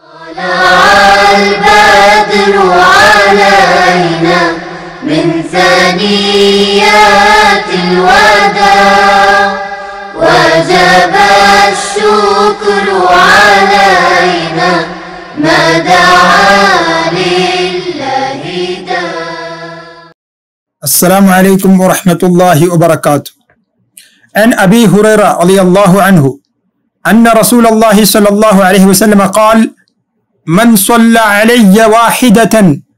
البدر علينا من ثنيات الوداع وجب الشكر علينا ما دعا لله داع السلام عليكم ورحمة الله وبركاته عن أبي هريرة رضي الله عنه أن رسول الله صلى الله عليه وسلم قال من صلى علي واحدة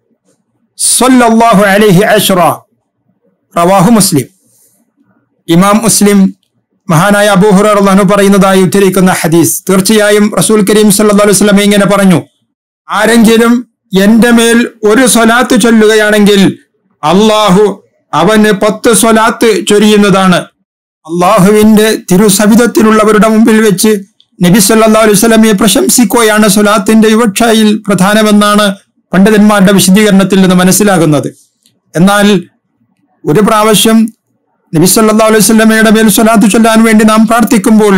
صلى الله عليه عشرا റവാഹു മുസ്ലിം ഇമാം മുസ്ലിം മഹാനായ അബൂഹുറ അള്ളാഹു പറയുന്നതായി ഉദ്ധരിക്കുന്ന ഹദീസ് തീർച്ചയായും റസൂൽ കരീം സല്ലല്ലാഹു അലൈഹി വസല്ലം ഇങ്ങനെ പറഞ്ഞു ആരെങ്കിലും എന്റെ മേൽ ഒരു സ്വലാത്ത് ചൊല്ലുകയാണെങ്കിൽ അള്ളാഹു അവന് പത്ത് സ്വലാത്ത് ചൊരിയുന്നതാണ് അള്ളാഹുവിന്റെ തിരുസവിധത്തിലുള്ളവരുടെ മുമ്പിൽ വെച്ച് നബി സല്ലല്ലാഹു അലൈഹി വസല്ലമയെ പ്രശംസിക്കുകയാണ് സ്വലാത്തിന്റെ വിവക്ഷയിൽ പ്രധാനമെന്നാണ് പണ്ഡിതന്മാരുടെ വിശദീകരണത്തിൽ നിന്ന് മനസ്സിലാകുന്നത് എന്നാൽ ഒരു പ്രാവശ്യം നബി സല്ലല്ലാഹു അലൈഹി വസല്ലമയുടെ മേൽ സ്വലാത്ത് ചൊല്ലാൻ വേണ്ടി നാം പ്രാർത്ഥിക്കുമ്പോൾ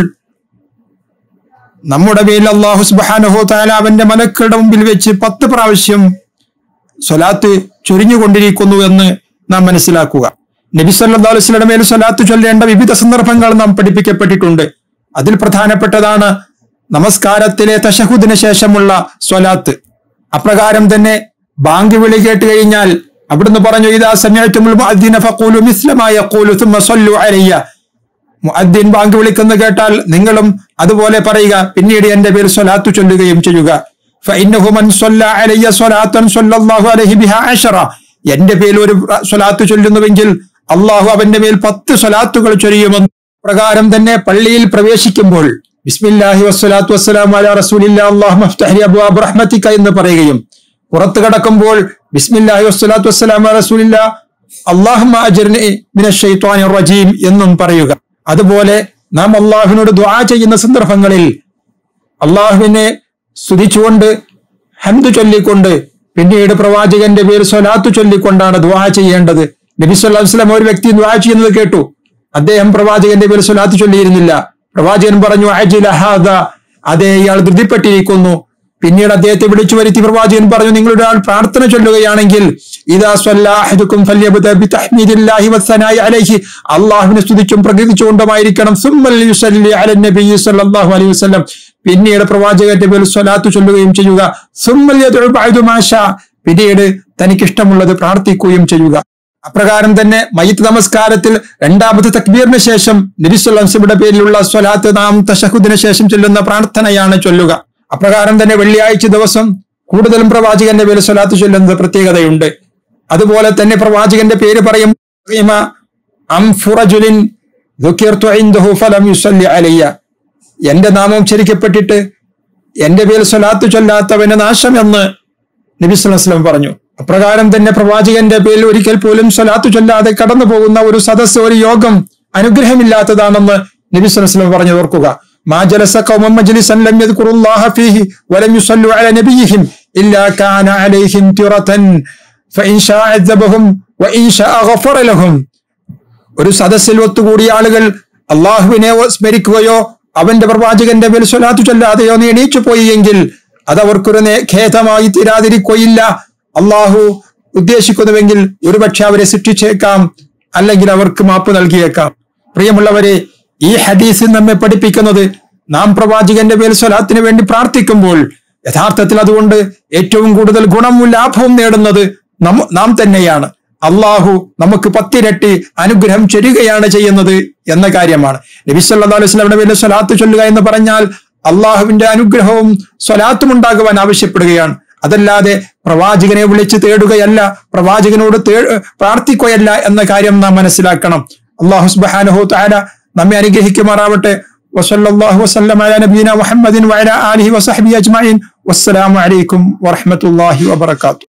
നമ്മുടെ മേൽ അള്ളാഹു സുബ്ഹാനഹു തആല അവന്റെ മലക്കുകളുടെ മുമ്പിൽ വെച്ച് പത്ത് പ്രാവശ്യം സ്വലാത്ത് ചൊരിഞ്ഞുകൊണ്ടിരിക്കുന്നു എന്ന് നാം മനസ്സിലാക്കുക നബി സല്ലല്ലാഹു അലൈഹി വസല്ലമയുടെ മേൽ സ്വലാത്ത് ചൊല്ലേണ്ട വിവിധ സന്ദർഭങ്ങൾ നാം പഠിപ്പിക്കപ്പെട്ടിട്ടുണ്ട് അതിൽ പ്രധാനപ്പെട്ടതാണ് നമസ്കാരത്തിലെ തശഹുദിന് ശേഷമുള്ള സ്വലാത്ത് അപ്രകാരം തന്നെ ബാങ്ക് വിളി കേട്ട് കഴിഞ്ഞാൽ അവിടുന്ന് പറഞ്ഞു ഇതാ സമയത്തുൽ മുഅദ്ദിന ഫഖൂലു മിസ്ല മാ യഖൂലു സുമ്മ സ്വല്ലു അലയ്യ മുഅദ്ദിൻ ബാങ്ക് വിളിക്കുന്ന കേട്ടാൽ നിങ്ങളും അതുപോലെ പറയുക പിന്നീട് എന്റെ പേര് സ്വലാത്തു ചൊല്ലുകയും ചെയ്യുക ഫഇന്നഹു മൻ സ്വല്ല അലയ്യ സ്വലാത്തൻ സ്വല്ലല്ലാഹു അലൈഹി ബിഹാ അശറ എന്റെ പേരിൽ ഒരു സ്വലാത്ത് ചൊല്ലുന്നുവെങ്കിൽ അള്ളാഹു അവന്റെ മേൽ പത്ത് സ്വലാത്തുകൾ ചൊരിയുമെന്ന് പ്രകാരം തന്നെ പള്ളിയിൽ പ്രവേശിക്കുമ്പോൾ ബിസ്മില്ലാഹി വസ്സലാത്തു വസ്സലാമു അലാ റസൂലില്ലാ അല്ലാഹു മഫ്തഹ് അബ്വാബ് റഹ്മതിക എന്ന് പറയുകയും പുറത്തു കടക്കുമ്പോൾ ബിസ്മില്ലാഹി വസ്സലാത്തു വസ്സലാമു അലാ റസൂലില്ലാ അല്ലാഹുമ്മ അജ്ർനി മിനശ് ശൈത്വാനിർ റജീം എന്നും പറയുക അതുപോലെ നാം അള്ളാഹുവിനോട് ദുആ ചെയ്യുന്ന സന്ദർഭങ്ങളിൽ അള്ളാഹുവിനെ സ്തുതിച്ചുകൊണ്ട് ഹംദ് ചൊല്ലിക്കൊണ്ട് പിന്നീട് പ്രവാചകന്റെ പേര് സ്വലാത്തു ചൊല്ലിക്കൊണ്ടാണ് ദുആ ചെയ്യേണ്ടത് നബി സല്ലല്ലാഹു അലൈഹി വസല്ലം ഒരു വ്യക്തി ദുആ ചെയ്യുന്നത് കേട്ടു അദ്ദേഹം പ്രവാചകന്റെ പേര് സ്വലാത്ത് ചൊല്ലിയിരുന്നില്ല പ്രവാചകൻ പറഞ്ഞു അജില ഹാദ അതേ ഇയാൾ ധൃതിപ്പെട്ടിരിക്കുന്നു പിന്നീട് അദ്ദേഹത്തെ വിളിച്ചു വരുത്തി പ്രവാചകൻ പറഞ്ഞു നിങ്ങളുടെ ആൾ പ്രാർത്ഥന ചൊല്ലുകയാണെങ്കിൽ ഇതാ സ്വല്ലാഹുക്കും അലൈഹി അള്ളാഹുവിനെ സ്തുതിച്ചും പ്രകൃതിച്ചുകൊണ്ടുമായിരിക്കണം സുമ്മൽ യുസല്ലി അലൻ നബി സല്ലല്ലാഹു അലൈഹി വസല്ലം പിന്നീട് പ്രവാചകന്റെ പേരിൽ സ്വലാത്ത് ചൊല്ലുകയും ചെയ്യുക സുമ്മൽ യദ്ഉ ബഅദു മാ ഷാ പിന്നീട് തനിക്കിഷ്ടമുള്ളത് പ്രാർത്ഥിക്കുകയും ചെയ്യുക അപ്രകാരം തന്നെ മയ്യത്ത് നമസ്കാരത്തിൽ രണ്ടാമത്തെ തക്ബീറിന് ശേഷം നബിസ്വല്ലാംസിയുടെ പേരിലുള്ള സ്വലാത്ത് നാം തശഹുദിന് ശേഷം ചൊല്ലുന്ന പ്രാർത്ഥനയാണ് ചൊല്ലുക അപ്രകാരം തന്നെ വെള്ളിയാഴ്ച ദിവസം കൂടുതലും പ്രവാചകന്റെ പേര് സ്വലാത്ത് ചൊല്ലുന്നത് പ്രത്യേകതയുണ്ട് അതുപോലെ തന്നെ പ്രവാചകന്റെ പേര് പറയും അംഫുറജുലിൻ ദുഃഖിർത്തു ഇൻദഹു ഫലം യുസല്ലി അലയ്യ എന്റെ നാമം ഉച്ചരിക്കപ്പെട്ടിട്ട് എന്റെ പേര് സ്വലാത്ത് ചൊല്ലാത്തവന് നാശമെന്ന് നബി സ്വല്ലല്ലാഹു അലൈഹി വസല്ലം പറഞ്ഞു അപ്രകാരം തന്നെ പ്രവാചകന്റെ പേരിൽ ഒരിക്കൽ പോലും സ്വലാത്തു ചൊല്ലാതെ കടന്നു പോകുന്ന ഒരു സദസ്സ് ഒരു യോഗം അനുഗ്രഹമില്ലാത്തതാണെന്ന് നബി സ്വല്ലല്ലാഹു അലൈഹി വസല്ലം പറഞ്ഞു ഓർക്കുക മാ ജലസ ഖൗമൻ മജ്ലിസൻ ലം യദ്കുറുല്ലാഹ ഫീഹി വലം യുസല്ലു അലാ നബിയിഹിം ഇല്ലാ കാന അലൈഹിം തിറതൻ ഫഇൻ ശാഅ അദബഹും വഇൻ ശാഅ ഗഫറ ലഹും ഒരു സദസ്സിൽ ഒത്തുകൂടിയ ആളുകൾ അള്ളാഹുവിനെ സ്മരിക്കുകയോ അവന്റെ പ്രവാചകന്റെ മേൽ സ്വലാത്തു ചൊല്ലാതെയോ നീ എണീച്ചു പോയി എങ്കിൽ അത് അവർക്കൊരു നേ- ഖേദമായി തീരാതിരിക്കുകയില്ല അള്ളാഹു ഉദ്ദേശിക്കുന്നുവെങ്കിൽ ഒരുപക്ഷെ അവരെ ശിക്ഷിച്ചേക്കാം അല്ലെങ്കിൽ അവർക്ക് മാപ്പ് നൽകിയേക്കാം പ്രിയമുള്ളവരെ ഈ ഹദീസ് നമ്മെ പഠിപ്പിക്കുന്നത് നാം പ്രവാചകന്റെ മേൽ സ്വലാത്തിന് വേണ്ടി പ്രാർത്ഥിക്കുമ്പോൾ യഥാർത്ഥത്തിൽ അതുകൊണ്ട് ഏറ്റവും കൂടുതൽ ഗുണവും ലാഭവും നേടുന്നത് നമ്മ- നാം തന്നെയാണ് അള്ളാഹു നമുക്ക് പത്തിരട്ടി അനുഗ്രഹം ചൊരികയാണ് ചെയ്യുന്നത് എന്ന കാര്യമാണ് നബി സല്ലല്ലാഹു അലൈഹി വസല്ലമയുടെ പേരിൽ സ്വലാത്ത് ചൊല്ലുക എന്ന് പറഞ്ഞാൽ അള്ളാഹുവിന്റെ അനുഗ്രഹവും സ്വലാത്തും ഉണ്ടാകുവാൻ ആവശ്യപ്പെടുകയാണ് അതല്ലാതെ പ്രവാചകനെ വിളിച്ച് തേടുകയല്ല പ്രവാചകനോട് തേ പ്രാർത്ഥിക്കുകയല്ല എന്ന കാര്യം നാം മനസ്സിലാക്കണം അള്ളാഹു സുബ്ഹാനഹു തആല നമ്മെ അനുഗ്രഹിക്കുമാറാവട്ടെ വസല്ലല്ലാഹു വസല്ലം അലാ നബീന മുഹമ്മദിൻ വഅലാ ആലിഹി വസഹ്ബിഹി അജ്മഈൻ വസ്സലാമു അലൈക്കും വറഹ്മത്തുള്ളാഹി വബറകാതുഹു